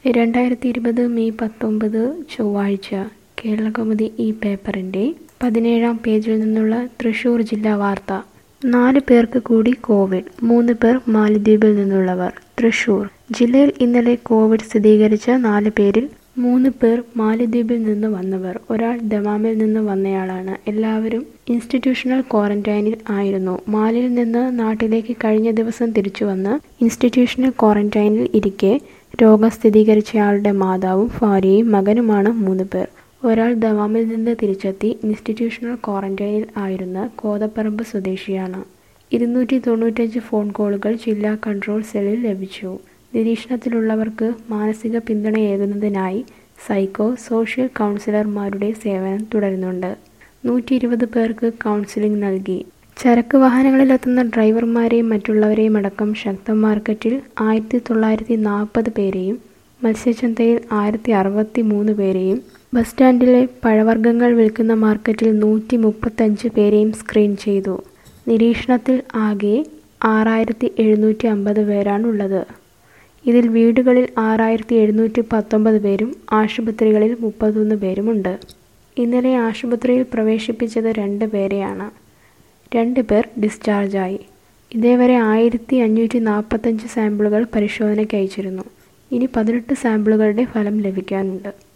രണ്ടായിരത്തി ഇരുപത് മെയ് പത്തൊമ്പത് ചൊവ്വാഴ്ച കേരളകൗമുദി ഈ പേപ്പറിൻ്റെ പതിനേഴാം പേജിൽ നിന്നുള്ള തൃശൂർ ജില്ലാ വാർത്ത നാല് പേർക്ക് കൂടി കോവിഡ് മൂന്ന് പേർ മാലദ്വീപിൽ നിന്നുള്ളവർ തൃശൂർ ജില്ലയിൽ ഇന്നലെ കോവിഡ് സ്ഥിരീകരിച്ച നാല് പേരിൽ മൂന്ന് പേർ മാലദ്വീപിൽ നിന്ന് വന്നവർ ഒരാൾ ദമാമിൽ നിന്ന് വന്നയാളാണ് എല്ലാവരും ഇൻസ്റ്റിറ്റ്യൂഷണൽ ക്വാറന്റൈനിൽ ആയിരുന്നു മാലിയിൽ നിന്ന് നാട്ടിലേക്ക് കഴിഞ്ഞ ദിവസം തിരിച്ചു വന്ന് ഇൻസ്റ്റിറ്റ്യൂഷണൽ ക്വാറന്റൈനിൽ ഇരിക്കെ രോഗം സ്ഥിരീകരിച്ചയാളുടെ മാതാവും ഭാര്യയും മകനുമാണ് മൂന്ന് പേർ ഒരാൾ ദമാമിൽ നിന്ന് തിരിച്ചെത്തി ഇൻസ്റ്റിറ്റ്യൂഷണൽ ക്വാറന്റൈനിൽ ആയിരുന്ന കോതപ്പറമ്പ് സ്വദേശിയാണ് ഇരുന്നൂറ്റി തൊണ്ണൂറ്റഞ്ച് ഫോൺ കോളുകൾ ജില്ലാ കൺട്രോൾ സെല്ലിൽ ലഭിച്ചു നിരീക്ഷണത്തിലുള്ളവർക്ക് മാനസിക പിന്തുണയേകുന്നതിനായി സൈക്കോ സോഷ്യൽ കൗൺസിലർമാരുടെ സേവനം തുടരുന്നുണ്ട് നൂറ്റി ഇരുപത് പേർക്ക് കൗൺസിലിംഗ് നൽകി ചരക്ക് വാഹനങ്ങളിലെത്തുന്ന ഡ്രൈവർമാരെയും മറ്റുള്ളവരെയും അടക്കം ശക്തം മാർക്കറ്റിൽ ആയിരത്തി തൊള്ളായിരത്തി നാൽപ്പത് പേരെയും മത്സ്യചന്തയിൽ ആയിരത്തി അറുപത്തി മൂന്ന് പേരെയും ബസ് സ്റ്റാൻഡിലെ പഴവർഗ്ഗങ്ങൾ വിൽക്കുന്ന മാർക്കറ്റിൽ നൂറ്റി മുപ്പത്തഞ്ച് പേരെയും സ്ക്രീൻ ചെയ്തു നിരീക്ഷണത്തിൽ ആകെ ആറായിരത്തി എഴുന്നൂറ്റി അമ്പത് പേരാണുള്ളത് ഇതിൽ വീടുകളിൽ ആറായിരത്തി എഴുന്നൂറ്റി പത്തൊമ്പത് പേരും ആശുപത്രികളിൽ മുപ്പത്തൊന്ന് പേരുമുണ്ട് ഇന്നലെ ആശുപത്രിയിൽ പ്രവേശിപ്പിച്ചത് രണ്ട് പേരെയാണ് രണ്ട് പേർ ഡിസ്ചാർജായി ഇതേവരെ ആയിരത്തി അഞ്ഞൂറ്റി നാൽപ്പത്തഞ്ച് സാമ്പിളുകൾ പരിശോധനയ്ക്ക് അയച്ചിരുന്നു ഇനി പതിനെട്ട് സാമ്പിളുകളുടെ ഫലം ലഭിക്കാനുണ്ട്